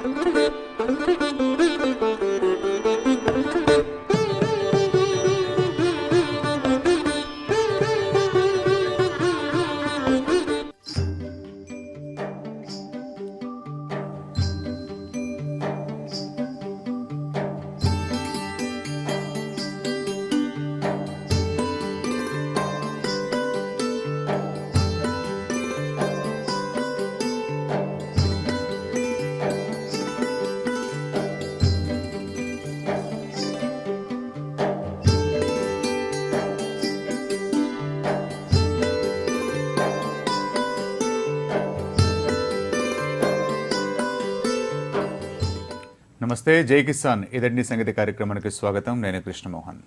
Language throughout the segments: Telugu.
నమస్తే జై కిసాన్ ఇదండి సంగతి కార్యక్రమానికి స్వాగతం నేను కృష్ణమోహన్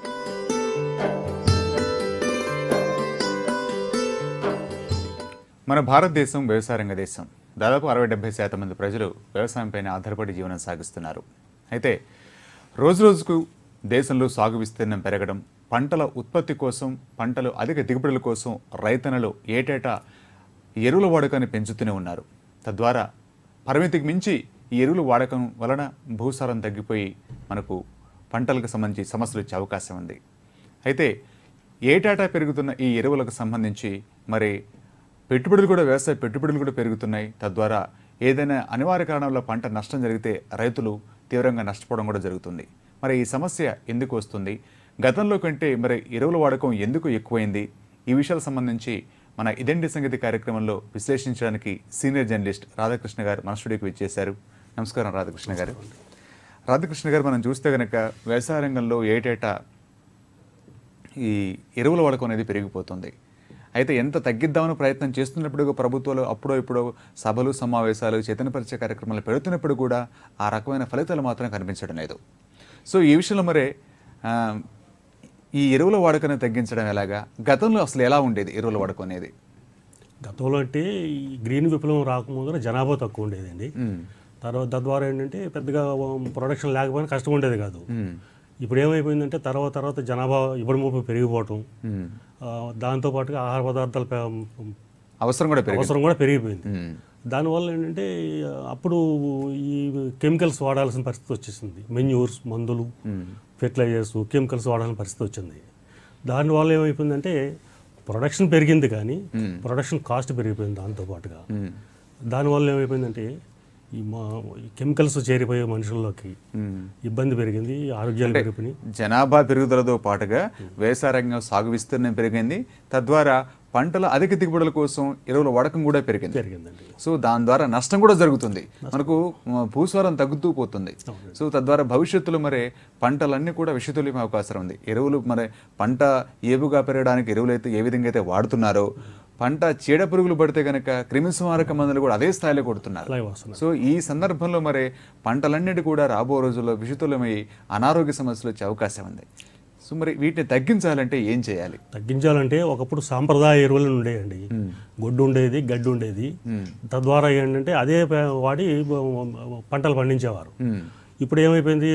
మన భారతదేశం వ్యవసాయ రంగ దేశం దాదాపు అరవై డెబ్బై శాతం మంది ప్రజలు వ్యవసాయంపైన ఆధారపడి జీవనం సాగిస్తున్నారు అయితే రోజు రోజుకు దేశంలో సాగు విస్తీర్ణం పెరగడం పంటల ఉత్పత్తి కోసం పంటలు అధిక దిగుబడుల కోసం రైతన్నలు ఏటేటా ఎరువుల వాడకాన్ని పెంచుతూనే ఉన్నారు తద్వారా పరిమితికి మించి ఈ ఎరువుల వాడకం వలన భూసారం తగ్గిపోయి మనకు పంటలకు సంబంధించి సమస్యలు వచ్చే అవకాశం ఉంది అయితే ఏటాటా పెరుగుతున్న ఈ ఎరువులకు సంబంధించి మరి పెట్టుబడులు కూడా వ్యవసాయ పెట్టుబడులు కూడా పెరుగుతున్నాయి తద్వారా ఏదైనా అనివార్య కారణం వల్ల పంట నష్టం జరిగితే రైతులు తీవ్రంగా నష్టపోవడం కూడా జరుగుతుంది మరి ఈ సమస్య ఎందుకు వస్తుంది గతంలో కంటే మరి ఎరువుల వాడకం ఎందుకు ఎక్కువైంది ఈ విషయాలకు సంబంధించి మన ఇదండి సంగతి కార్యక్రమంలో విశ్లేషించడానికి సీనియర్ జర్నలిస్ట్ రాధాకృష్ణ గారు మన స్టూడియోకి విచ్చేశారు నమస్కారం రాధాకృష్ణ గారు రాధాకృష్ణ గారు మనం చూస్తే కనుక వ్యవసాయ రంగంలో ఏటేటా ఈ ఎరువుల వాడకం అనేది పెరిగిపోతుంది అయితే ఎంత తగ్గిద్దామని ప్రయత్నం చేస్తున్నప్పుడు ప్రభుత్వాలు అప్పుడో ఇప్పుడో సభలు సమావేశాలు చైతన్యపరిచే కార్యక్రమాలు పెడుతున్నప్పుడు కూడా ఆ రకమైన ఫలితాలు మాత్రం కనిపించడం లేదు సో ఈ విషయంలో మరి ఆ, ఈ ఎరువుల వాడకాన్ని తగ్గించడం ఎలాగా గతంలో అసలు ఎలా ఉండేది ఎరువుల వాడకం అనేది గతంలో అంటే ఈ గ్రీన్ విప్లవం రాకముందర జనాభా తక్కువ ఉండేదండి తర్వాత తద్వారా ఏంటంటే పెద్దగా ప్రొడక్షన్ లేకపోయినా కష్టం ఉండేది కాదు ఇప్పుడు ఏమైపోయిందంటే తర్వాత తర్వాత జనాభా ఇప్పుడు ముప్పు పెరిగిపోవటం మ్మ్. ఆ, దాంతోపాటుగా ఆహార పదార్థాల పె- అవసరం కూడా పెరిగింది అవసరం కూడా పెరిగిపోయింది మ్మ్. దానివల్ల ఏంటంటే అప్పుడు ఈ కెమికల్స్ వాడాల్సిన పరిస్థితి వచ్చేసింది మెన్యూర్స్ మందులు ఫెర్టిలైజర్స్ కెమికల్స్ వాడాల్సిన పరిస్థితి వచ్చింది దానివల్ల ఏమైపోయిందంటే ప్రొడక్షన్ పెరిగింది కానీ ప్రొడక్షన్ కాస్ట్ పెరిగిపోయింది దాంతోపాటుగా మ్మ్. దానివల్ల ఏమైపోయిందంటే ఈ మా ఈ కెమికల్స్ చేరిపోయే మనుషుల్లోకి మ్మ్. ఇబ్బంది పెరిగింది ఆరోగ్యాలు పెరిగిపోయినాయి జనాభా పెరుగుదలతో పాటుగా వ్యవసాయ రంగం సాగు విస్తీర్ణం పెరిగింది తద్వారా పంటల అధిక దిగుబడుల కోసం ఎరువుల వాడకం కూడా పెరిగింది పెరిగిందండి సో దాని ద్వారా నష్టం కూడా జరుగుతుంది మనకు మ, భూస్వరం తగ్గుతూ పోతుంది సో తద్వారా భవిష్యత్తులో మరి పంటలన్నీ కూడా విషతుల్యం అవకాశం ఉంది ఎరువులు మరి పంట ఏపుగా పెరగడానికి ఎరువులు అయితే ఏ విధంగా అయితే వాడుతున్నారో పంట చీడ పురుగులు పడితే కనుక క్రిమిసంహారక మందులు కూడా అదే స్థాయిలో కొడుతున్నారు అలాగే వస్తున్నాయి సో ఈ సందర్భంలో మరి పంటలన్నిటి కూడా రాబో రోజుల్లో విషతులమై అనారోగ్య సమస్యలు వచ్చే అవకాశం ఉంది సో మరి వీటిని తగ్గించాలంటే ఏం చేయాలి తగ్గించాలంటే ఒకప్పుడు సాంప్రదాయ ఎరువులు ఉండేయండి గొడ్డు ఉండేది గడ్డి ఉండేది తద్వారా ఏంటంటే అదే ప- వాడి బ- పంటలు పండించేవారు మ్మ్. ఇప్పుడు ఏమైపోయింది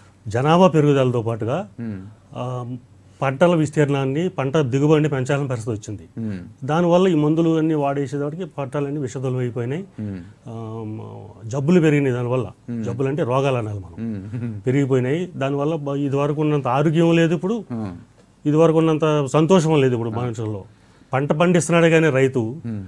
జనాభా పెరుగుదలతో పాటుగా ఆ, పంటల విస్తీర్ణాన్ని పంట దిగుబడిని పెంచాలని పరిస్థితి వచ్చింది మ్మ్. దానివల్ల ఈ మందులు అన్ని వాడేసేదానికి పంటలన్నీ విషతులు అయిపోయినాయి ఆ, జబ్బులు పెరిగినాయి దానివల్ల జబ్బులు అంటే రోగాలు అనాలి మనం మ్మ్. పెరిగిపోయినాయి దానివల్ల బ- ఇదివరకు ఉన్నంత ఆరోగ్యం లేదు ఇప్పుడు మ్మ్. ఇదివరకు ఉన్నంత సంతోషం లేదు ఇప్పుడు మనుషుల్లో పంట పండిస్తున్నాడు కానీ రైతు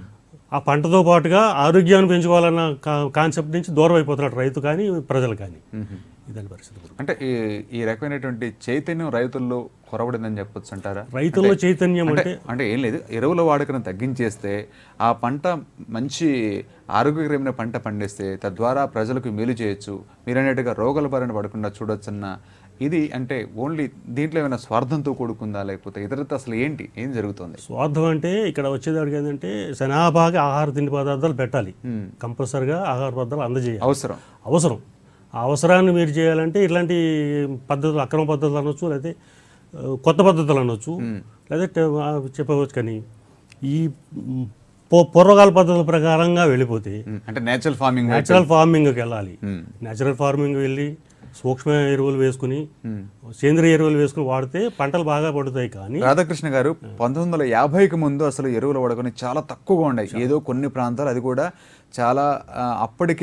ఆ పంటతో పాటుగా ఆరోగ్యాన్ని పెంచుకోవాలన్న కా- కాన్సెప్ట్ నుంచి దూరం అయిపోతున్నాడు రైతు కానీ ప్రజలు కానీ ఇదని పరిస్థితి ఇప్పుడు. అంటే ఈ ఈ రకమైనటువంటి చైతన్యం రైతుల్లో కొరవడిందని చెప్పొచ్చు అంటారా రైతుల్లో చైతన్యం అంటే అంటే అంటే ఏం లేదు ఎరువుల వాడకను తగ్గించేస్తే ఆ పంట మంచి ఆరోగ్యకరమైన పంట పండిస్తే తద్వారా ప్రజలకు మేలు చేయొచ్చు మీరన్నట్టుగా రోగాల బారిన పడకుండా చూడొచ్చన్న ఇది అంటే ఓన్లీ దీంట్లో ఏమైనా స్వార్థంతో కూడుకుందా లేకపోతే ఇతరత అసలు ఏంటి ఏం జరుగుతుంది స్వార్థం అంటే ఇక్కడ వచ్చేదానికి ఏంటంటే జనాభాకి ఆహార తిండి పదార్థాలు పెట్టాలి కంపల్సరిగా ఆహార పదార్థాలు అందజేయాలి అవసరం అవసరం ఆ అవసరాన్ని మీరు చేయాలంటే ఇట్లాంటి పద్ధతులు అక్రమ పద్ధతులు అనొచ్చు లేకపోతే ఆ, కొత్త పద్ధతులు అనొచ్చు లేకపోతే ఆ, చెప్పవచ్చు కానీ ఈ మ్, పూ- పూర్వకాల పద్ధతుల ప్రకారంగా వెళ్ళిపోతే ఉమ్, అంటే నేచురల్ ఫార్మింగ్ న్యాచురల్ ఫార్మింగ్కి వెళ్ళాలి న్యాచురల్ ఫార్మింగ్ వెళ్ళి సూక్ష్మ ఎరువులు వేసుకుని సేంద్రియ ఎరువులు వేసుకుని వాడితే పంటలు బాగా పడుతాయి కానీ రాధాకృష్ణ గారు పంతొమ్మిది వందల యాభైకి ముందు అసలు ఎరువుల వాడకం చాలా తక్కువగా ఉన్నాయి ఏదో కొన్ని ప్రాంతాలు అది కూడా చాలా ఆ, అప్పటికే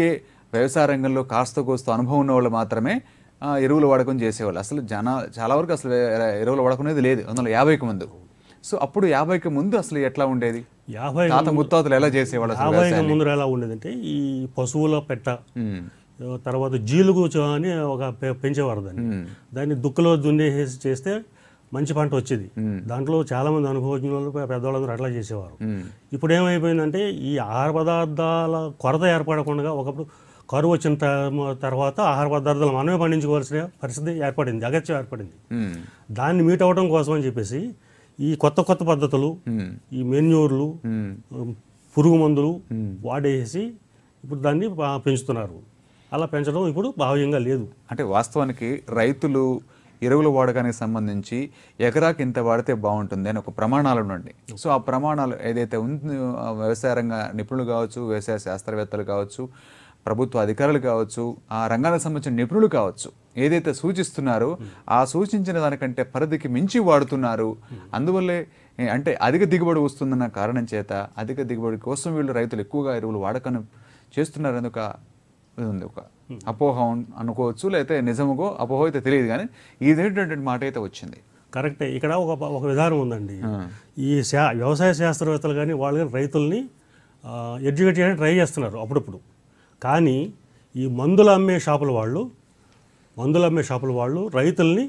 వ్యవసాయ రంగంలో కాస్త కోస్త అనుభవం ఉన్న వాళ్ళు మాత్రమే ఆ, ఎరువుల వాడకం చేసేవాళ్ళు అసలు జన చాలా వరకు అసలు ఎ- ఎరువుల వాడకం అనేది లేదు వందల యాభైకి ముందు సో అప్పుడు యాభైకి ముందు అసలు ఎట్లా ఉండేది యాభై తాత ముత్తాతలు ఎలా చేసేవాళ్ళు అసలు యాభై వ్యవసాయాన్ని? ముందర ఎలా ఉండేదంటే ఈ పశువుల పెట్ట ఉమ్, తర్వాత జీలుగు చ- అని ఒక పె- పెంచేవారు దాన్ని దాన్ని దుక్కులో దున్నేసి చేస్తే మంచి పంట వచ్చేది దాంట్లో చాలా మంది అనుభవజ్ఞులు పె- పెద్దవాళ్ళందరూ అట్లా చేసేవారు ఉమ్, ఇప్పుడు ఏమైపోయిందంటే ఈ ఆహార పదార్థాల కొరత ఏర్పడకుండా ఒకప్పుడు కరువు వచ్చిన త- తర్వాత ఆహార పదార్థాలు మనమే పండించుకోవాల్సిన పరిస్థితి ఏర్పడింది అగత్యం ఏర్పడింది ఉమ్, దాన్ని మీట్ అవ్వడం కోసం అని చెప్పేసి ఈ కొత్త కొత్త పద్ధతులు ఉమ్, ఈ మెన్యూర్లు ఉమ్, ఉమ్, పురుగు మందులు వాడేసి ఇప్పుడు దాన్ని బా- పెంచుతున్నారు అలా పెంచడం ఇప్పుడు భావ్యంగా లేదు అంటే వాస్తవానికి రైతులు ఎరువుల వాడకానికి సంబంధించి ఎకరాకి ఇంత వాడితే బాగుంటుంది అని ఒక ప్రమాణాలు ఉండండి సో ఆ ప్రమాణాలు ఏదైతే ఉందో ఆ వ్యవసాయ రంగ నిపుణులు కావచ్చు వ్యవసాయ శాస్త్రవేత్తలు కావచ్చు ప్రభుత్వ అధికారులు కావచ్చు ఆ రంగానికి సంబంధించిన నిపుణులు కావచ్చు ఏదైతే సూచిస్తున్నారో ఆ సూచించిన దానికంటే పరిధికి మించి వాడుతున్నారు అందువల్లే ఏ, అంటే అధిక దిగుబడి వస్తుందన్న కారణం చేత అధిక దిగుబడి కోసం వీళ్ళు రైతులు ఎక్కువగా ఎరువులు వాడకం చేస్తున్నారు అందుక ఇది ఉంది ఒక అపోహ ఉన్- అనుకోవచ్చు లేకపోతే నిజముగో అపోహ అయితే తెలియదు కానీ ఇదేంటంటే మాట అయితే వచ్చింది కరెక్టే ఇక్కడ ఒక ఒక విధానం ఉందండి ఆ. ఈ శా వ్యవసాయ శాస్త్రవేత్తలు కానీ వాళ్ళు కానీ రైతుల్ని ఎడ్యుకేట్ చేయడానికి ట్రై చేస్తున్నారు అప్పుడప్పుడు కానీ ఈ మందులు అమ్మే షాపుల వాళ్ళు మందులు అమ్మే షాపుల వాళ్ళు రైతుల్ని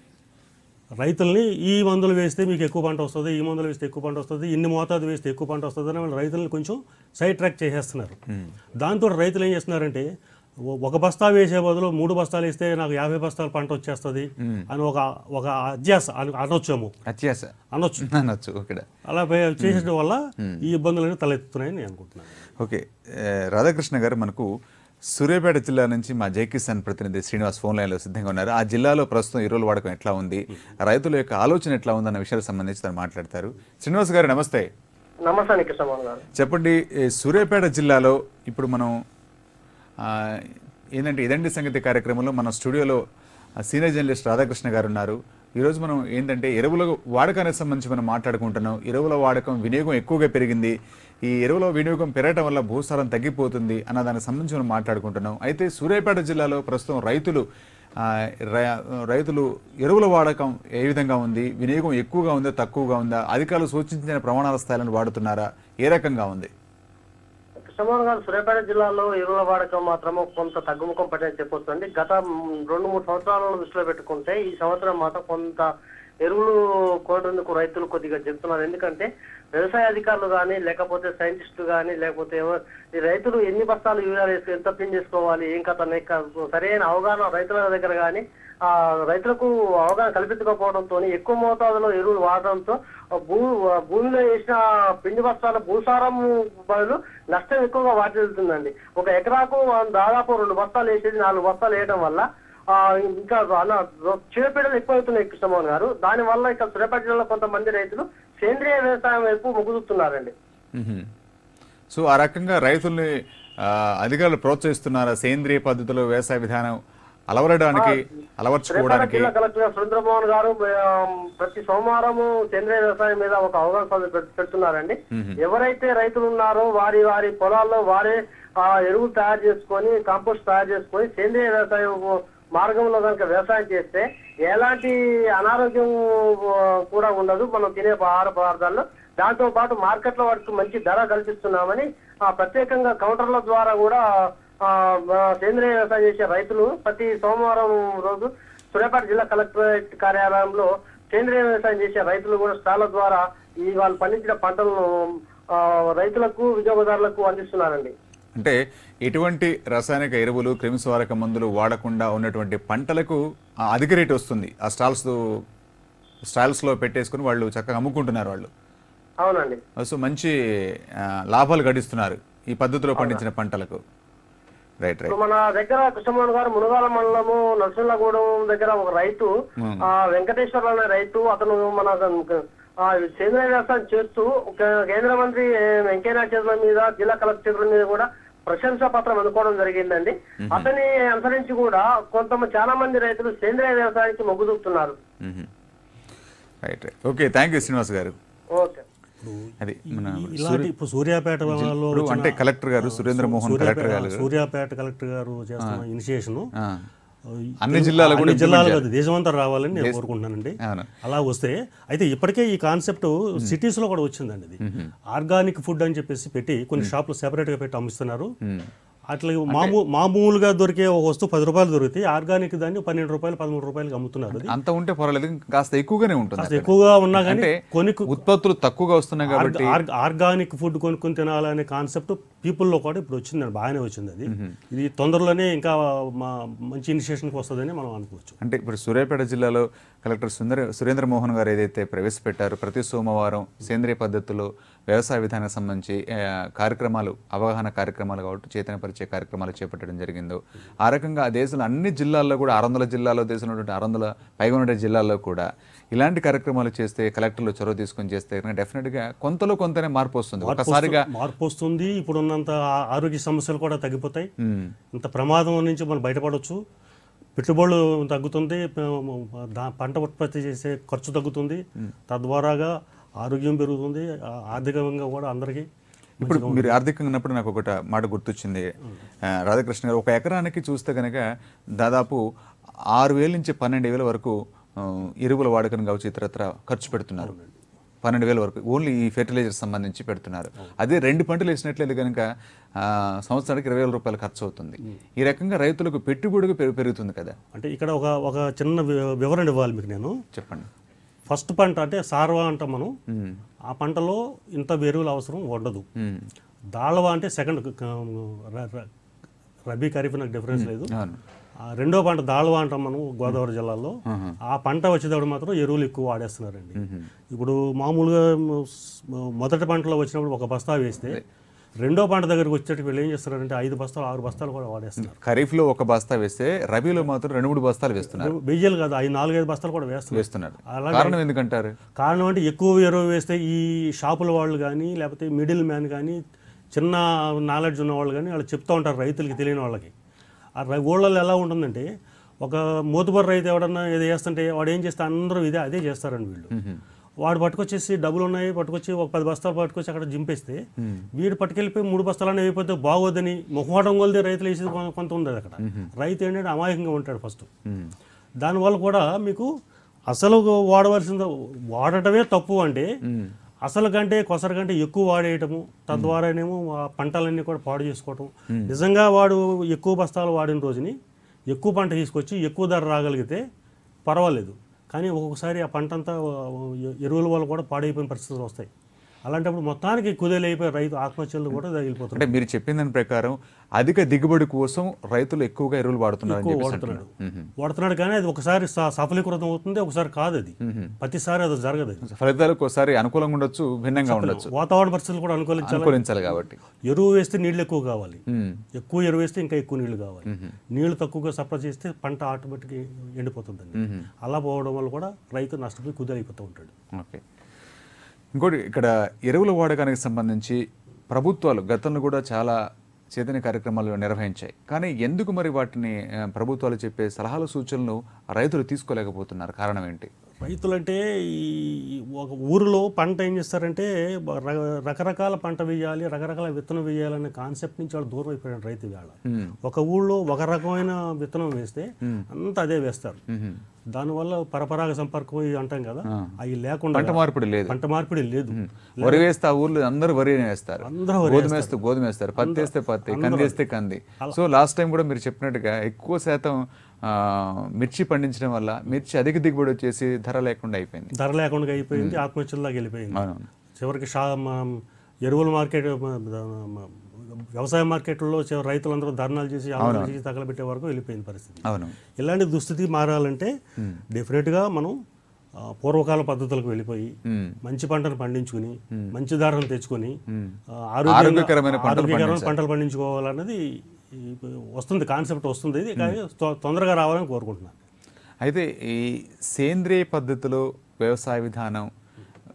రైతుల్ని ఈ మందులు వేస్తే మీకు ఎక్కువ పంట వస్తుంది ఈ మందులు వేస్తే ఎక్కువ పంట వస్తుంది ఇన్ని మోతాదు వేస్తే ఎక్కువ పంట వస్తుంది అని వాళ్ళు రైతుల్ని కొంచెం సైడ్ ట్రాక్ చేసేస్తున్నారు దాంతో రైతులు ఏం చేస్తున్నారంటే ఒ- ఒక బస్తా వేసే బదులు మూడు బస్తాలు వేస్తే నాకు యాభై బస్తాలు పంట వచ్చేస్తుంది అని ఒక ఒక అధ్యాస అని అనొచ్చేమో అత్యాస అనొచ్చు అనొచ్చు ఇక్కడ అలా పే- చేసేయడం వల్ల ఈ ఇబ్బందులన్నీ తలెత్తుతున్నాయని నేను అనుకుంటున్నాను ఓకే ఏ, రాధాకృష్ణ గారు మనకు సూర్యాపేట జిల్లా నుంచి మా జై కిసాన్ ప్రతినిధి శ్రీనివాస్ ఫోన్ లైన్లో సిద్ధంగా ఉన్నారు ఆ జిల్లాలో ప్రస్తుతం ఎరువుల వాడకం ఎట్లా ఉంది రైతుల యొక్క ఆలోచన ఎట్లా ఉంది అన్న విషయాలకు సంబంధించి తను మాట్లాడతారు శ్రీనివాస్ గారు నమస్తే నమస్తే అండి కృష్ణమోహన్ గారు చెప్పండి ఈ సూర్యాపేట జిల్లాలో ఇప్పుడు మనం ఆ, ఏంటంటే ఇదండి సంగతి కార్యక్రమంలో మన స్టూడియోలో ఆ, సీనియర్ జర్నలిస్ట్ రాధాకృష్ణ గారు ఉన్నారు ఈరోజు మనం ఏంటంటే ఎరువుల వాడకానికి సంబంధించి మనం మాట్లాడుకుంటున్నాం ఎరువుల వాడకం వినియోగం ఎక్కువగా పెరిగింది ఈ ఎరువుల వినియోగం పెరగటం వల్ల భూసారం తగ్గిపోతుంది అన్న దానికి సంబంధించి మనం మాట్లాడుకుంటున్నాం అయితే సూర్యాపేట జిల్లాలో ప్రస్తుతం రైతులు ఆ, రై- రైతులు ఎరువుల వాడకం ఏ విధంగా ఉంది వినియోగం ఎక్కువగా ఉందా తక్కువగా ఉందా అధికారులు సూచించిన ప్రమాణాల స్థాయిలను వాడుతున్నారా ఏ రకంగా ఉంది కృష్ణమోహన్ గారు సూర్యాపేట జిల్లాలో ఎరువుల వాడకం మాత్రము కొంత తగ్గుముఖం పట్టని చెప్పొచ్చు అండి గత మ్, రెండు మూడు సంవత్సరాలను దృష్టిలో పెట్టుకుంటే ఈ సంవత్సరం మాత్రం కొంత ఎరువులు కొనేందుకు రైతులు కొద్దిగా చెప్తున్నారు ఎందుకంటే వ్యవసాయ అధికారులు కానీ లేకపోతే సైంటిస్టులు కానీ లేకపోతే ఎవరు- ఈ రైతులు ఎన్ని బస్తాలు యూరియా వేసి ఎంత పిన్ చేసుకోవాలి ఏం కథ అనేక సరైన అవగాహన రైతుల దగ్గర కానీ ఆ రైతులకు అవగాహన కల్పించకపోవడంతో ఎక్కువ మోతాదులో ఎరువులు వాడడంతో భూ భూమిలో వేసిన పిండి బస్తాల భూసారం బదులు నష్టం ఎక్కువగా వాటిల్లుతుందండి ఒక ఎకరాకు దాదాపు రెండు బస్తాలు వేసేది నాలుగు బస్తాలు వేయడం వల్ల ఆ, ఇంకా అన్న చీడపీడలు ఎక్కువవుతున్నాయి కృష్ణమోహన్ గారు దాని వల్ల ఇక్కడ సూర్యాపేట జిల్లాలో కొంతమంది రైతులు సేంద్రియ వ్యవసాయం వైపు మొగ్గుతున్నారండి మ్మ్. సో ఆ రకంగా రైతుల్ని ఆ, అధికారులు ప్రోత్సహిస్తున్నారా సేంద్రియ పద్ధతిలో వ్యవసాయ విధానం అలవరడానికి సూర్యాపేట అలవర్చుకోవడానికి జిల్లా కలెక్టర్ సురేంద్రమోహన్ గారు ఆ, ప్రతి సోమవారము సేంద్రియ వ్యవసాయం మీద ఒక అవగాహన సభ పెట్- పెడుతున్నారండి ఎవరైతే రైతులు ఉన్నారో వారి వారి పొలాల్లో వారే ఆ ఎరువులు తయారు చేసుకొని కాంపోస్ట్ తయారు చేసుకొని సేంద్రియ వ్యవసాయం మార్గంలో కనుక వ్యవసాయం చేస్తే ఎలాంటి అనారోగ్యం ఆ, కూడా ఉండదు మనం తినే ఆహార పదార్థాల్లో దాంతో పాటు మార్కెట్లో వాటికి మంచి ధర కల్పిస్తున్నామని ఆ, ప్రత్యేకంగా కౌంటర్ల ద్వారా కూడా ఆ, ఆ, సేంద్రియ వ్యవసాయం చేసే రైతులు ప్రతి సోమవారం రోజు సూర్యాపేట జిల్లా కలెక్టరేట్ కార్యాలయంలో సేంద్రియ వ్యవసాయం చేసే రైతులు కూడా స్టాల ద్వారా ఈ వాళ్ళు పండించిన పంటలను ఆ, రైతులకు వినియోగదారులకు అందిస్తున్నారండి అంటే ఎటువంటి రసాయనిక ఎరువులు క్రిమిస్వారక మందులు వాడకుండా ఉన్నటువంటి పంటలకు ఆ, అధిక రేటు వస్తుంది ఆ స్టాల్స్ స్టాల్స్లో పెట్టేసుకుని వాళ్ళు చక్కగా అమ్ముకుంటున్నారు వాళ్ళు అవునండి సో మంచి ఆ, లాభాలు గడిస్తున్నారు ఈ పద్ధతిలో పండించిన పంటలకు రైట్ రైట్ ఇప్పుడు మన దగ్గర కృష్ణమోహన్ గారు మునగాల మండలము నరసింహగూడెం దగ్గర ఒక రైతు Hmm. ఆ వెంకటేశ్వర అనే రైతు అతను మన ఆ, సేంద్రియ వ్యవసాయం చేస్తూ కే- కేంద్ర మంత్రి ఏ, వెంకయ్యనాయుడు చేతుల మీద జిల్లా కలెక్టర్ చేతుల మీద కూడా ప్రశంసా పత్రం అందుకోవడం జరిగిందండి అతని అనుసరించి కూడా కొంతమంది చాలా మంది రైతులు సేంద్రియ వ్యవసాయానికి మొగ్గు చూపుతున్నారు right right okay thank you Srinivas గారు ఓకే అది మన ఈ- ఇలాంటి ఇప్పుడు సూర్యాపేటలో ఇప్పుడు వచ్చిన- అంటే కలెక్టర్ గారు సురేంద్ర మోహన్ సూర్యాపేట- కలెక్టర్ గారు సూర్యాపేట కలెక్టర్ గారు చేస్తున్న ఇనిషియేషన్ ఆ, అన్ని జిల్లాలు కూడా జిల్లాలు కాదు దేశమంతా రావాలని నేను కోరుకుంటున్నానండి అవును అలా వస్తే అయితే ఇప్పటికే ఈ కాన్సెప్ట్ సిటీస్ లో కూడా వచ్చిందండి ఇది ఆర్గానిక్ ఫుడ్ అని చెప్పేసి పెట్టి కొన్ని షాపులు సెపరేట్ గా పెట్టి అమ్ముస్తున్నారు అట్లా మామూ మామూలుగా దొరికే ఒక వస్తువు పది రూపాయలు దొరికితే ఆర్గానిక్ దాన్ని పన్నెండు రూపాయలు పదమూడు రూపాయలకి అమ్ముతున్నారు అది అంత ఉంటే పర్వాలేదు కాస్త ఎక్కువగానే ఉంటుంది కాస్త అక్కడ. ఎక్కువగా ఉన్నా కానీ అంటే కొన్ని ఉత్పత్తులు తక్కువగా వస్తున్నాయి కాబట్టి ఆర్గ- ఆర్గానిక్ ఫుడ్ కొనుక్కొని తినాలనే కాన్సెప్ట్ పీపుల్లో కూడా ఇప్పుడు వచ్చిందండి బాగానే వచ్చింది అది ఇది తొందరలోనే ఇంకా మా మంచి ఇనిషియేషన్కి వస్తుందని మనం అనుకోవచ్చు అంటే ఇప్పుడు సూర్యాపేట జిల్లాలో కలెక్టర్ సుందర సురేంద్ర మోహన్ గారు ఏదైతే ప్రవేశపెట్టారో ప్రతి సోమవారం సేంద్రియ పద్ధతిలో వ్యవసాయ విధానానికి సంబంధించి ఆ, కార్యక్రమాలు అవగాహన కార్యక్రమాలు కాబట్టి చైతన్యపరిచే కార్యక్రమాలు చేపట్టడం జరిగిందో ఆ రకంగా ఆ దేశంలో అన్ని జిల్లాల్లో కూడా ఆరు వందల జిల్లాలో దేశంలో ఉన్నటువంటి ఆరు వందల పైగా ఉండే జిల్లాల్లో కూడా ఇలాంటి కార్యక్రమాలు చేస్తే కలెక్టర్లు చొరవ తీసుకొని చేస్తే కనుక డెఫినెట్గా కొంతలో కొంతనే మార్పు వస్తుంది ఒకసారిగా మార్పు వస్తుంది ఇప్పుడు ఉన్నంత ఆ- ఆరోగ్య సమస్యలు కూడా తగ్గిపోతాయి ఉమ్, ఇంత ప్రమాదం నుంచి మనం బయటపడవచ్చు పెట్టుబడులు తగ్గుతుంది ప- దా- పంట ఉత్పత్తి చేసే ఖర్చు తగ్గుతుంది తద్వారాగా ఆరోగ్యం పెరుగుతుంది ఆ- ఆర్థికంగా కూడా అందరికీ ఇప్పుడు మీరు ఆర్థికంగా ఉన్నప్పుడు నాకు ఒకట మాట గుర్తొచ్చింది ఆ, రాధాకృష్ణ గారు ఒక ఎకరానికి చూస్తే కనుక దాదాపు ఆరు వేల నుంచి పన్నెండు వేల వరకు ఆ, ఎరువుల వాడకం కావచ్చు ఇతరత్ర ఖర్చు పెడుతున్నారు పన్నెండు వేల వరకు ఓన్లీ ఈ ఫెర్టిలైజర్ సంబంధించి పెడుతున్నారు అదే రెండు పంటలు వేసినట్లయితే కనుక ఆ, సంవత్సరానికి ఇరవై వేల రూపాయలు ఖర్చు అవుతుంది ఈ రకంగా రైతులకు పెట్టుబడి పెరు- పెరుగుతుంది కదా అంటే ఇక్కడ ఒక ఒక చిన్న వి- వివరణ ఇవ్వాలి మీకు నేను చెప్పండి ఫస్ట్ పంట అంటే సార్వా అంటాం మనం ఉమ్, ఆ పంటలో ఇంత ఎరువుల అవసరం ఉండదు ఉమ్, దాళవా అంటే సెకండ్ రబీ ఖరీఫ్ నాకు డిఫరెన్స్ లేదు అవును ఆ రెండో పంట దాళవా అంటాం మనం గోదావరి జిల్లాలో ఆ పంట వచ్చేటప్పుడు మాత్రం ఎరువులు ఎక్కువ వాడేస్తున్నారండి ఇప్పుడు మామూలుగా మ- మ- మొదటి పంటలో వచ్చినప్పుడు ఒక బస్తా వేస్తే రెండో పంట దగ్గరికి వచ్చేటప్పుడు వీళ్ళు ఏం చేస్తున్నారంటే ఐదు బస్తాలు ఆరు బస్తాలు కూడా వాడేస్తున్నారు ఖరీఫ్లో ఒక బస్తా వేస్తే రబీలో మాత్రం రెండు మూడు బస్తాలు వేస్తున్నారు వెయ్యాలు కాదు ఐదు నాలుగైదు బస్తాలు కూడా వేస్తున్నారు వేస్తున్నారు అలాగే- కారణం ఎందుకంటారు కారణం అంటే ఎక్కువ ఎరువు వేస్తే ఈ షాపుల వాళ్ళు కానీ లేకపోతే మిడిల్ మ్యాన్ కానీ చిన్న నాలెడ్జ్ ఉన్న వాళ్ళు కానీ వాళ్ళు చెప్తూ ఉంటారు రైతులకి తెలియని వాళ్ళకి ఆ రై- ఊళ్ళల్లో ఎలా ఉంటుందంటే ఒక మూతుబర్ రైతు ఎవడన్నా ఏదో చేస్తుంటే వాడు ఏం చేస్తే అందరూ ఇదే అదే చేస్తారండి వీళ్ళు వాడు పట్టుకొచ్చేసి డబ్బులు ఉన్నాయి పట్టుకొచ్చి ఒక పది బస్తాలు పట్టుకొచ్చి అక్కడ జింపేస్తే వీడు పట్టుకెళ్ళిపోయి మూడు బస్తాలని అయిపోతే బాగోదని మొహమాటం కొలితే రైతులు వేసేది కొ- కొంత ఉంది అక్కడ రైతు ఏంటంటే అమాయకంగా ఉంటాడు ఫస్ట్ ఉమ్, దానివల్ల కూడా మీకు అసలు వాడవలసింది వాడటమే తప్పు అంటే అసలు కంటే కొసర కంటే ఎక్కువ వాడేయటము తద్వారానేమో ఆ పంటలన్నీ కూడా పాడు చేసుకోవటం నిజంగా వాడు ఎక్కువ బస్తాలు వాడిన రోజుని ఎక్కువ పంట తీసుకొచ్చి ఎక్కువ ధర రాగలిగితే పర్వాలేదు కానీ ఒక్కొక్కసారి ఆ పంట అంతా ఎరువుల వల్ల కూడా పాడైపోయిన పరిస్థితులు వస్తాయి అలాంటప్పుడు మొత్తానికి కుదేలైపోయి రైతు ఆత్మహత్యలు కూడా తగిలిపోతున్నాయి అంటే మీరు చెప్పిన దాని ప్రకారం అధిక దిగుబడి కోసం రైతులు ఎక్కువగా ఎరువులు వాడుతున్నారు అని చెప్పేసి వాడుతున్నాడు అంటున్నారు. వాడుతున్నాడు కానీ అది ఒకసారి స- సఫలీకృతం అవుతుంది ఒకసారి కాదు అది ప్రతిసారి అది జరగదు అది. ఫలితాలకు ఒకసారి అనుకూలంగా ఉండొచ్చు భిన్నంగా ఉండొచ్చు వాతావరణ పరిస్థితులు కూడా అనుకూలించాలి అనుకూలించాలి కాబట్టి ఎరువు వేస్తే నీళ్ళు ఎక్కువ కావాలి ఉమ్, ఎక్కువ ఎరువు వేస్తే ఇంకా ఎక్కువ నీళ్లు కావాలి నీళ్లు తక్కువగా సప్లై చేస్తే పంట ఆటోమేటిక్గా ఎండిపోతుందండి అలా పోవడం వల్ల కూడా రైతు నష్టపోయి కుదిరైపోతూ ఉంటాడు ఓకే ఇంకోటి ఇక్కడ ఎరువుల వాడకానికి సంబంధించి ప్రభుత్వాలు గతంలో కూడా చాలా చైతన్య కార్యక్రమాలు నిర్వహించాయి కానీ ఎందుకు మరి వాటిని ఆ, ప్రభుత్వాలు చెప్పే సలహాలు సూచనలు రైతులు తీసుకోలేకపోతున్నారు కారణం ఏంటి రైతులంటే ఈ ఒక ఊరిలో పంట ఏం చేస్తారంటే ర- రకరకాల పంట వేయాలి రకరకాల విత్తనం వేయాలనే కాన్సెప్ట్ నుంచి వాళ్ళు దూరం అయిపోయాడు రైతు వేళ ఒక ఊళ్ళో ఒక రకమైన విత్తనం వేస్తే అంతా అదే వేస్తారు దానివల్ల పరపరాగ సంపర్కం ఇవి అంటాం కదా అవి లేకుండా పంట మార్పిడి లేదు పంట మార్పిడి లేదు వరి వేస్తే ఆ ఊర్లో అందరూ వరి వేస్తారు అందరూ వరి గోధుమ వేస్తే గోధుమ వేస్తారు పత్తి వేస్తే పత్తి కంది వేస్తే కంది సో లాస్ట్ టైం కూడా మీరు చెప్పినట్టుగా ఎక్కువ శాతం ఆ, మిర్చి పండించడం వల్ల మిర్చి అధిక దిగుబడి వచ్చేసి ధర లేకుండా అయిపోయింది ధర లేకుండా అయిపోయింది ఆత్మహత్యల దాకా వెళ్ళిపోయింది అవునవును చివరికి షా మా- ఎరువుల మార్కెట్ మా- మా- వ్యవసాయ మార్కెట్లో చివరి రైతులందరూ ధర్నాలు చేసి ఆందోళన చేసి తగలబెట్టే వరకు వెళ్ళిపోయింది పరిస్థితి అవును ఇలాంటి దుస్థితి మారాలంటే డెఫినెట్గా మనం ఆ, పూర్వకాల పద్ధతులకు వెళ్ళిపోయి మ్మ్. మంచి పంటను పండించుకుని మంచి ధరను తెచ్చుకొని మ్మ్. ఆ, ఆరోగ్యంగా- ఆరోగ్యకరమైన పంటలు ఆరోగ్యకరమైన పంటలు పండించుకోవాలన్నది ఈ వస్తుంది కాన్సెప్ట్ వస్తుంది ఇది కానీ తొ- తొందరగా రావాలని కోరుకుంటున్నాను అయితే ఈ సేంద్రియ పద్ధతిలో వ్యవసాయ విధానం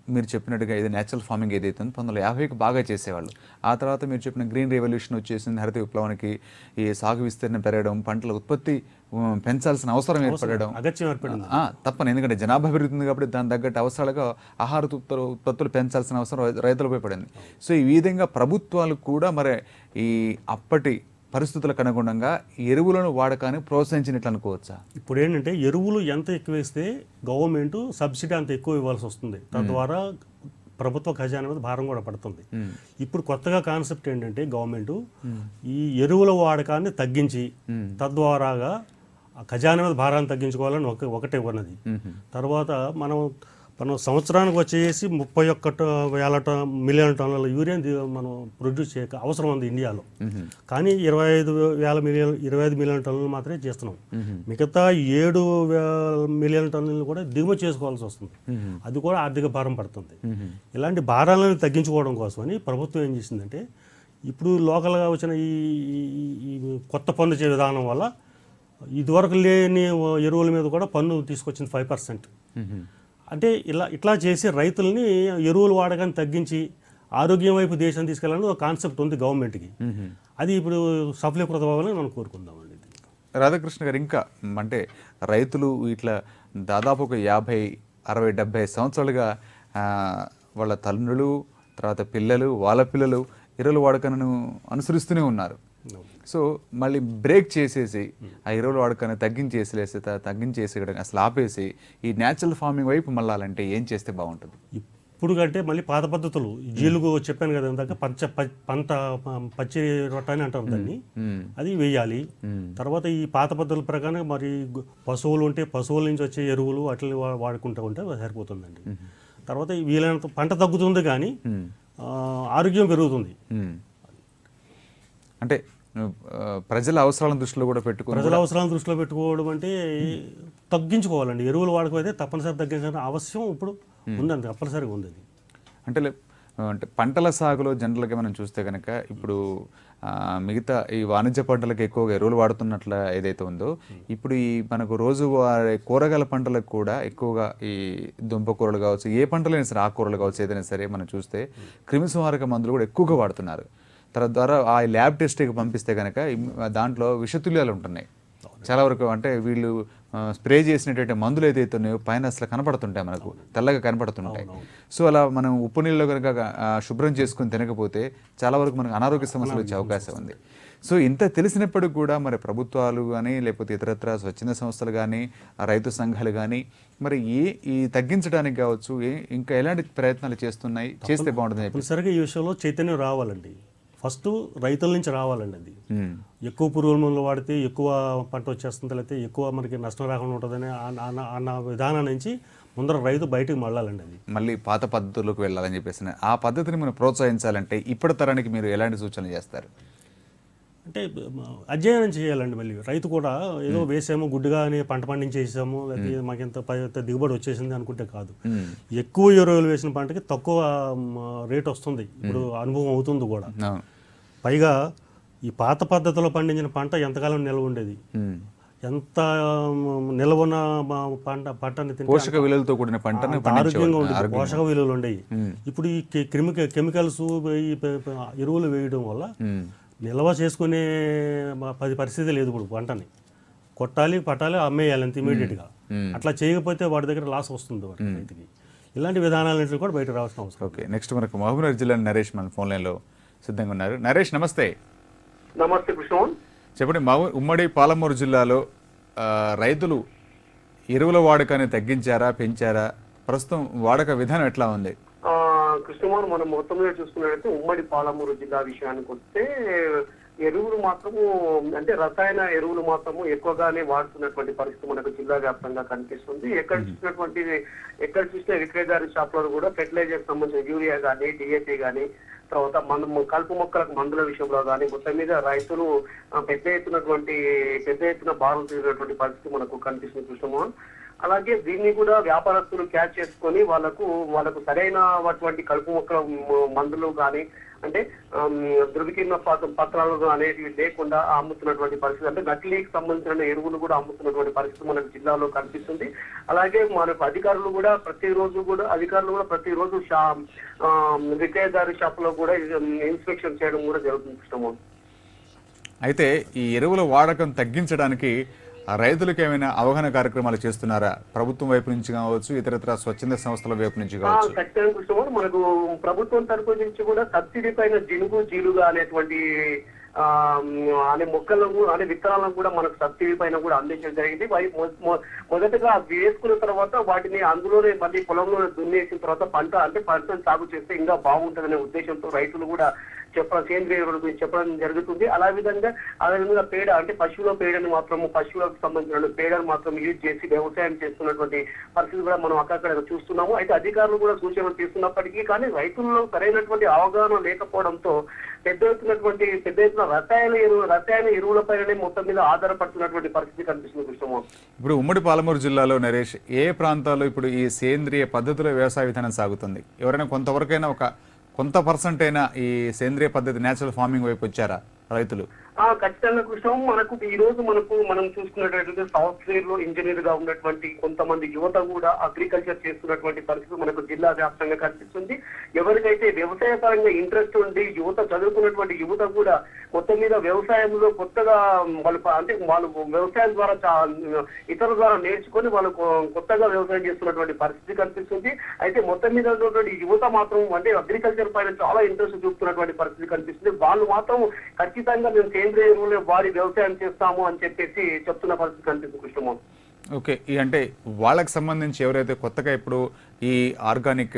మీరు చెప్పినట్టుగా ఇది నేచురల్ ఫార్మింగ్ ఏదైతే ఉందో పంతొమ్మిది వందల యాభైకి బాగా చేసేవాళ్ళు ఆ తర్వాత మీరు చెప్పిన గ్రీన్ రెవల్యూషన్ వచ్చేసింది హరిత విప్లవానికి ఈ సాగు విస్తీర్ణం పెరగడం పంటల ఉత్పత్తి ఉమ్, పెంచాల్సిన అవసరం ఏర్పడడం అగత్యం ఏర్పడింది ఆ, తప్పని ఎందుకంటే జనాభా పెరుగుతుంది కాబట్టి దాని తగ్గట్టు అవసరాలుగా ఆహార ఉత్పత్తులు ఉత్పత్తులు పెంచాల్సిన అవసరం రై- రైతులపై పడింది సో ఈ విధంగా ప్రభుత్వాలు కూడా మరి ఈ అప్పటి పరిస్థితులకు అనుగుణంగా ఎరువులను వాడకాన్ని ప్రోత్సహించినట్లు అనుకోవచ్చా ఇప్పుడు ఏంటంటే ఎరువులు ఎంత ఎక్కువ వేస్తే గవర్నమెంట్ సబ్సిడీ అంత ఎక్కువ ఇవ్వాల్సి వస్తుంది తద్వారా ప్రభుత్వ ఖజానా మీద భారం కూడా పడుతుంది ఇప్పుడు కొత్తగా కాన్సెప్ట్ ఏంటంటే గవర్నమెంట్ ఈ ఎరువుల వాడకాన్ని తగ్గించి తద్వారాగా ఆ ఖజానా మీద భారాన్ని తగ్గించుకోవాలని ఒక ఒకటే ఉన్నది తర్వాత మనం మనం సంవత్సరానికి వచ్చేసి ముప్పై ఒక్క ట- వేల ట- మిలియన్ టన్నుల యూరియా మనం ప్రొడ్యూస్ చేయక అవసరం ఉంది ఇండియాలో కానీ ఇరవై ఐదు వేల మిలియన్ ఇరవై ఐదు మిలియన్ టన్నులు మాత్రమే చేస్తున్నాం మిగతా ఏడు వేల మిలియన్ టన్నులు కూడా దిగుమతి చేసుకోవాల్సి వస్తుంది అది కూడా ఆర్థిక భారం పడుతుంది ఇలాంటి భారాలను తగ్గించుకోవడం కోసమని ప్రభుత్వం ఏం చేసిందంటే ఇప్పుడు లోకల్గా వచ్చిన ఈ ఈ- ఈ కొత్త పన్ను చే విధానం వల్ల ఇదివరకు లేని ఎరువుల మీద కూడా పన్ను తీసుకొచ్చింది ఫైవ్ పర్సెంట్ అంటే ఇలా ఇట్లా చేసి రైతుల్ని ఎరువులు వాడకాన్ని తగ్గించి ఆరోగ్యం వైపు దేశం తీసుకెళ్ళాలని ఒక కాన్సెప్ట్ ఉంది గవర్నమెంట్కి అది ఇప్పుడు సఫలీకృతం అవ్వాలని మనం కోరుకుందామండి రాధాకృష్ణ గారు ఇంకా మ్, అంటే రైతులు ఇట్లా దాదాపు ఒక యాభై అరవై డెబ్బై సంవత్సరాలుగా ఆ, వాళ్ళ తల్లులు తర్వాత పిల్లలు వాళ్ళ పిల్లలు ఎరువుల వాడకాలను అనుసరిస్తూనే ఉన్నారు సో మళ్ళీ బ్రేక్ చేసేసి ఆ ఎరువుల వాడకాన్ని తగ్గించేసి తగ్గించేసి అసలు ఆపేసి ఈ న్యాచురల్ ఫార్మింగ్ వైపు మళ్ళాలంటే ఏం చేస్తే బాగుంటుంది ఇప్పుడు కంటే మళ్ళీ పాత పద్ధతులు ఈ జీలుగు చెప్పాను కదా ఇందాక పంచ ప- పంట ప- పచ్చి రొట్ట అని అంటారు దాన్ని అది వేయాలి తర్వాత ఈ పాత పద్ధతుల ప్రకారం మరి గు- పశువులు ఉంటే పశువుల నుంచి వచ్చే ఎరువులు అట్లా వా- వాడుకుంటూ ఉంటే సరిపోతుందండి తర్వాత ఈ వీలైనంత పంట తగ్గుతుంది కానీ ఆ, ఆరోగ్యం పెరుగుతుంది మ్. అంటే నువ్వు, ఆ, ప్రజల అవసరాలను దృష్టిలో కూడా పెట్టుకుని ప్రజల అవసరాలను దృష్టిలో పెట్టుకోవడం అంటే తగ్గించుకోవాలండి ఎరువులు వాడకం అయితే తప్పనిసరి తగ్గించాల్సిన అవసరం ఇప్పుడు ఉందండి తప్పనిసరిగా ఉంది అది అంటే లే- అంటే పంటల సాగులో జనరల్గా మనం చూస్తే కనుక ఇప్పుడు ఆ, మిగతా ఈ వాణిజ్య పంటలకు ఎక్కువగా ఎరువులు వాడుతున్నట్ల ఏదైతే ఉందో ఇప్పుడు ఈ మనకు రోజు వాడే కూరగాయల పంటలకు కూడా ఎక్కువగా ఈ దుంప కూరలు కావచ్చు ఏ పంటలైనా సరే ఆకుకూరలు కావచ్చు ఏదైనా సరే మనం చూస్తే క్రిమిసంహారక మందులు కూడా ఎక్కువగా వాడుతున్నారు తద్వారా ఆ ల్యాబ్ టెస్ట్కి పంపిస్తే కనుక ఇమ్- దాంట్లో విషతుల్యాలు ఉంటున్నాయి చాలా వరకు అంటే వీళ్ళు ఆ, స్ప్రే చేసినటువంటి మందులు ఏదైతే ఉన్నాయో పైన అసలు కనపడుతుంటాయి మనకు తెల్లగా కనపడుతుంటాయి సో అలా మనం ఉప్పు నీళ్ళలో కనుక ఆ, శుభ్రం చేసుకుని తినకపోతే చాలా వరకు మనకు అనారోగ్య సమస్యలు వచ్చే అవకాశం ఉంది సో ఇంత తెలిసినప్పటికి కూడా మరి ప్రభుత్వాలు కానీ లేకపోతే ఇతరత్ర స్వచ్ఛంద సంస్థలు కానీ ఆ రైతు సంఘాలు కానీ మరి ఏ ఈ తగ్గించడానికి కావచ్చు ఏ ఇంకా ఎలాంటి ప్రయత్నాలు చేస్తున్నాయి చేస్తే బాగుంటుంది చెప్పి తప్పనిసరిగా ఈ విషయంలో చైతన్యం రావాలండి ఫస్ట్ రైతుల నుంచి రావాలండి అది ఉమ్. ఎక్కువ పురుగుల మందులు వాడితే ఎక్కువ పంట వచ్చేస్తుంది లేకపోతే ఎక్కువ మనకి నష్టం రాకుండా ఉంటుందని ఆ- ఆ- అన్న విధానం నుంచి ముందర రైతు బయటకు మళ్ళాలండి అది మళ్ళీ పాత పద్ధతులకు వెళ్ళాలని చెప్పేసి ఆ పద్ధతిని మనం ప్రోత్సహించాలంటే ఇప్పటి తరానికి మీరు ఎలాంటి సూచనలు చేస్తారు అంటే మ- అధ్యయనం చేయాలండి మళ్ళీ రైతు కూడా ఏదో వేసాము గుడ్డుగా అని పంట పండించేసాము లేకపోతే మాకు ఇంత పై- ఇంత దిగుబడి వచ్చేసింది అనుకుంటే కాదు ఎక్కువ ఎరువులు వేసిన పంటకి తక్కువ మ, రేట్ వస్తుంది ఇప్పుడు అనుభవం అవుతుంది కూడా అవును పైగా ఈ పాత పద్ధతిలో పండించిన పంట ఎంతకాలం నిల్వ ఉండేది ఉమ్. ఎంత మ్, నిల్వ ఉన్న మ- పంట పంటని తింటే పోషక విలువలతో కూడిన పంటను అంత ఆరోగ్యంగా పండించేవాళ్ళు. ఉండేది పోషక విలువలు ఉండేవి ఇప్పుడు ఈ కె- క్రిమిక కెమికల్స్ ఈ ప- ప- ఎరువులు వేయడం వల్ల ఉమ్. నిల్వ చేసుకునే మ- పది పరిస్థితి లేదు ఇప్పుడు పంటని కొట్టాలి పట్టాలి అమ్మేయాలి అంత ఇమీడియట్గా అట్లా చేయకపోతే వాడి దగ్గర లాస్ వస్తుంది వాడి రైతుకి ఇలాంటి విధానాలన్నింటినీ కూడా బయట రావాల్సిన అవసరం ఓకే నెక్స్ట్ మనకు మహబూబ్నగర్ జిల్లా నరేష్ మన ఫోన్ లైన్లో సిద్ధంగా ఉన్నారు నరేష్ నమస్తే నమస్తే కృష్ణమోహన్ చెప్పండి మహబూ ఉమ్మడి పాలమూరు జిల్లాలో ఆ, రైతులు ఎరువుల వాడకాన్ని తగ్గించారా పెంచారా ప్రస్తుతం వాడక విధానం ఎట్లా ఉంది ఆ, కృష్ణమోహన్ మనం మొత్తం మీద చూసుకున్నట్లయితే ఉమ్మడి పాలమూరు జిల్లా విషయానికి వస్తే ఎరువులు మాత్రము అంటే రసాయన ఎరువులు మాత్రము ఎక్కువగానే వాడుతున్నటువంటి పరిస్థితి మనకు జిల్లా వ్యాప్తంగా కనిపిస్తుంది ఎక్కడ చూసినటువంటి ఎక్కడ చూసిన విక్రయదారి షాపులలో కూడా ఫెర్టిలైజర్ సంబంధించిన యూరియా కానీ డిఏపి కానీ తర్వాత మన కలుపు మొక్కలకు మందుల విషయంలో కానీ మొత్తం మీద రైతులు ఆ, పెద్ద ఎత్తునటువంటి పెద్ద ఎత్తున బారులు తీరినటువంటి పరిస్థితి మనకు కనిపిస్తుంది కృష్ణమోహన్ అలాగే దీన్ని కూడా వ్యాపారస్తులు క్యాచ్ చేసుకొని వాళ్ళకు వాళ్ళకు సరైన అటువంటి కలుపు మొక్కల మ- మందులు కానీ అంటే ఆమ్, ధృవీకరణ పత్ర- పత్రాలు అనేటివి లేకుండా అమ్ముతున్నటువంటి పరిస్థితి అంటే నకిలీకి సంబంధించిన ఎరువులు కూడా అమ్ముతున్నటువంటి పరిస్థితి మనకు జిల్లాలో కనిపిస్తుంది అలాగే మనకు అధికారులు కూడా ప్రతిరోజు కూడా అధికారులు కూడా ప్రతిరోజు షా ఆమ్, విక్రయదారు షాపులో కూడా ఇన్స్పెక్షన్ చేయడం కూడా జరుగుతుంది కృష్ణమోహన్ అయితే ఈ ఎరువుల వాడకం తగ్గించడానికి ఆ రైతులకు ఏమైనా అవగాహన కార్యక్రమాలు చేస్తున్నారా ప్రభుత్వం వైపు నుంచి కావచ్చు ఇతరత్ర స్వచ్ఛంద సంస్థల వైపు నుంచి ఆ, కావచ్చు ఖచ్చితంగా కృష్ణ మనకు ప్రభుత్వం తరపు నుంచి కూడా సబ్సిడీ పైన జినుగు జీలుగా అనేటువంటి ఆ, అనే మొక్కలను అనే విత్తనాలను కూడా మనకు సబ్సిడీ పైన కూడా అందించడం జరిగింది వై- మొ- మొ- మొదటగా అవి వేసుకున్న తర్వాత వాటిని అందులోనే మళ్ళీ పొలంలో దున్నేసిన తర్వాత పంట అంటే పంటను సాగు చేస్తే ఇంకా బాగుంటుందనే ఉద్దేశంతో రైతులు కూడా చెప్పడం సేంద్రియ ఎరువుల గురించి చెప్పడం జరుగుతుంది అలా విధంగా అదే విధంగా పేడ అంటే పశువుల పేడని మాత్రము పశువులకు సంబంధించిన పేడను మాత్రం యూజ్ చేసి వ్యవసాయం చేస్తున్నటువంటి పరిస్థితి కూడా మనం అక్కడక్కడ చూస్తున్నాము అయితే అధికారులు కూడా సూచనలు తీసుకున్నప్పటికీ కానీ రైతుల్లో సరైనటువంటి అవగాహన లేకపోవడంతో పెద్ద ఎత్తునటువంటి పెద్ద ఎత్తున రసాయన ఎరువు రసాయన ఎరువులపైనే మొత్తం మీద ఆధారపడుతున్నటువంటి పరిస్థితి కనిపిస్తుంది కృష్ణమోహన్ ఇప్పుడు ఉమ్మడి పాలమూరు జిల్లాలో నరేష్ ఏ ప్రాంతాల్లో ఇప్పుడు ఈ సేంద్రియ పద్ధతిలో వ్యవసాయ విధానం సాగుతుంది ఎవరైనా కొంతవరకైనా ఒక కొంత పర్సెంట్ అయినా ఈ సేంద్రియ పద్ధతి నేచురల్ ఫార్మింగ్ వైపు వచ్చారా రైతులు ఆ ఖచ్చితంగా కృష్ణ మనకు ఈ రోజు మనకు మనం చూసుకున్నట్లయితే సాఫ్ట్వేర్ లో ఇంజనీర్ గా ఉన్నటువంటి కొంతమంది యువత కూడా అగ్రికల్చర్ చేస్తున్నటువంటి పరిస్థితి మనకు జిల్లా వ్యాప్తంగా కనిపిస్తుంది ఎవరికైతే వ్యవసాయ పరంగా ఇంట్రెస్ట్ ఉండి యువత చదువుకున్నటువంటి యువత కూడా మొత్తం మీద వ్యవసాయంలో కొత్తగా వాళ్ళు ప- అంటే వాళ్ళు వ్యవసాయం ద్వారా చా- ఇతరుల ద్వారా నేర్చుకొని వాళ్ళు కొ- కొత్తగా వ్యవసాయం చేస్తున్నటువంటి పరిస్థితి కనిపిస్తుంది అయితే మొత్తం మీద ఉన్నటువంటి యువత మాత్రం అంటే అగ్రికల్చర్ పైన చాలా ఇంట్రెస్ట్ చూపుతున్నటువంటి పరిస్థితి కనిపిస్తుంది వాళ్ళు మాత్రం ఖచ్చితంగా మేము సేంద్రియ ఎరువులే వారి వ్యవసాయం చేస్తాము అని చెప్పేసి చెప్తున్న పరిస్థితి కనిపిస్తుంది కృష్ణమోహన్ ఓకే ఈ అంటే వాళ్ళకి సంబంధించి ఎవరైతే కొత్తగా ఇప్పుడు ఈ ఆర్గానిక్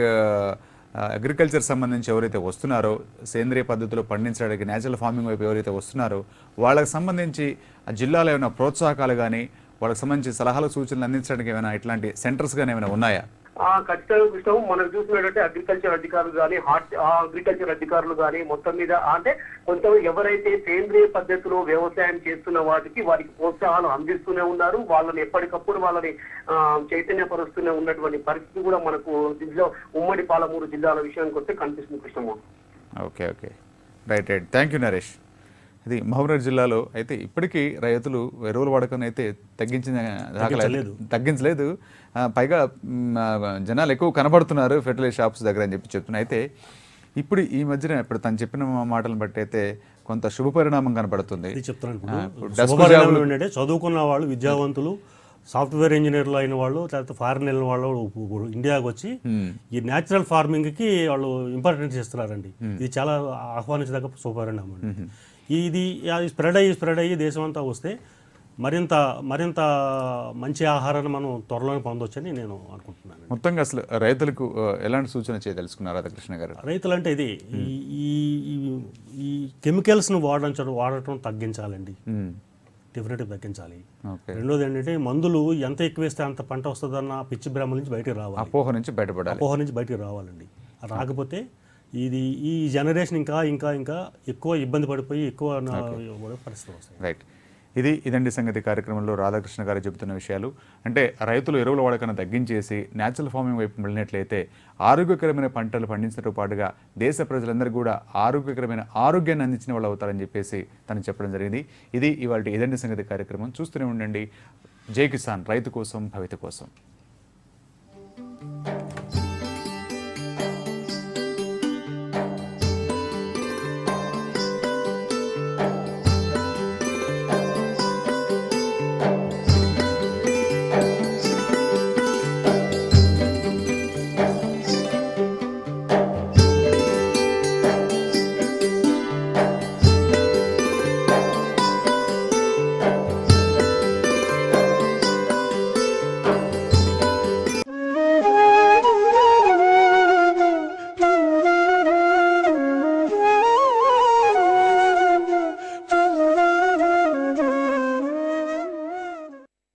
అగ్రికల్చర్ సంబంధించి ఎవరైతే వస్తున్నారో సేంద్రియ పద్ధతిలో పండించడానికి నేచురల్ ఫార్మింగ్ వైపు ఎవరైతే వస్తున్నారో వాళ్ళకి సంబంధించి ఆ జిల్లాలో ఏమైనా ప్రోత్సాహకాలు కానీ వాళ్ళకి సంబంధించి సలహాలు సూచనలు అందించడానికి ఏమైనా ఇట్లాంటి సెంటర్స్ కానీ ఏమైనా ఉన్నాయా ఆ ఖచ్చితంగా కృష్ణ మనం చూసినట్టయితే అగ్రికల్చర్ అధికారులు కానీ హార్ట్ అగ్రికల్చర్ అధికారులు కానీ మొత్తం మీద అంటే కొంత ఎవరైతే సేంద్రియ పద్ధతిలో వ్యవసాయం చేస్తున్న వాటికి వారికి ప్రోత్సాహాలు అందిస్తూనే ఉన్నారు వాళ్ళని ఎప్పటికప్పుడు వాళ్ళని ఆ, చైతన్యపరుస్తూనే ఉన్నటువంటి పరిస్థితి కూడా మనకు జిల్లా ఉమ్మడి పాలమూరు జిల్లాల విషయానికి వస్తే కనిపిస్తుంది Krishnamohan okay okay right right thank you Naresh ఇది మహబూబ్నగర్ జిల్లాలో అయితే ఇప్పటికీ రైతులు ఎరువుల వాడకం అయితే తగ్గించిన దాఖలా తగ్గించలేదు. తగ్గించలేదు ఆ, పైగా మ్, ఆ, జనాలు ఎక్కువ కనబడుతున్నారు ఫెర్టిలైజర్ షాప్స్ దగ్గర అని చెప్పి చెప్తున్నారు అయితే ఇప్పుడు ఈ మధ్యన ఇప్పుడు తను చెప్పిన మాటలను బట్టి అయితే కొంత శుభ పరిణామం కనబడుతుంది ఇది చెప్తున్నాను ఆ, ఇప్పుడు ఇప్పుడు డస్క్ శుభపరిణామం జాబులు- ఏంటంటే చదువుకున్న వాళ్ళు విద్యావంతులు సాఫ్ట్వేర్ ఇంజనీర్లు అయిన వాళ్ళు లేకపోతే ఫారెన్ వెళ్ళిన వాళ్ళు ఇప్పుడు ఇండియాకి వచ్చి ఈ న్యాచురల్ ఫార్మింగ్కి వాళ్ళు ఇంపార్టెన్స్ ఇస్తున్నారండి ఇది చాలా ఆహ్వానించదగ్గ శుభపరిణామం అండి ఇది అది స్ప్రెడ్ అయ్యి స్ప్రెడ్ అయ్యి దేశం అంతా వస్తే మరింత మరింత మంచి ఆహారాన్ని మనం త్వరలోనే పొందొచ్చని నేను అనుకుంటున్నాను మొత్తంగా అసలు రైతులకు ఆ, ఎలాంటి సూచన చేయదలుచుకున్నారు రాధాకృష్ణ గారు రైతులంటే ఇది ఈ- ఈ ఈ- ఈ కెమికల్స్ను వాడడం వాడటం తగ్గించాలండి మ్, డెఫినెట్గా తగ్గించాలి ఓకే రెండోది ఏంటంటే మందులు ఎంత ఎక్కువ వేస్తే అంత పంట వస్తుందన్న పిచ్చి భ్రమ నుంచి బయటకు రావాలి అపోహ నుంచి బయటపడాలి అపోహ నుంచి బయటకు రావాలండి అది రాకపోతే ఇది ఈ జనరేషన్ ఇంకా ఇంకా ఇంకా ఎక్కువ ఇబ్బంది పడిపోయి ఎక్కువ నా- పరిస్థితి వస్తాయి రైట్ ఇది ఇదండి సంగతి కార్యక్రమంలో రాధాకృష్ణ గారు చెబుతున్న విషయాలు అంటే రైతులు ఎరువుల వాడకాన్ని తగ్గించేసి న్యాచురల్ ఫార్మింగ్ వైపు వెళ్ళినట్లయితే ఆరోగ్యకరమైన పంటలు పండించడంతో పాటుగా దేశ ప్రజలందరూ కూడా ఆరోగ్యకరమైన ఆరోగ్యాన్ని అందించిన వాళ్ళు అవుతారని చెప్పేసి తను చెప్పడం జరిగింది ఇది ఇవాళ ఇదండి సంగతి కార్యక్రమం చూస్తూనే ఉండండి జై కిసాన్ రైతు కోసం భవిత కోసం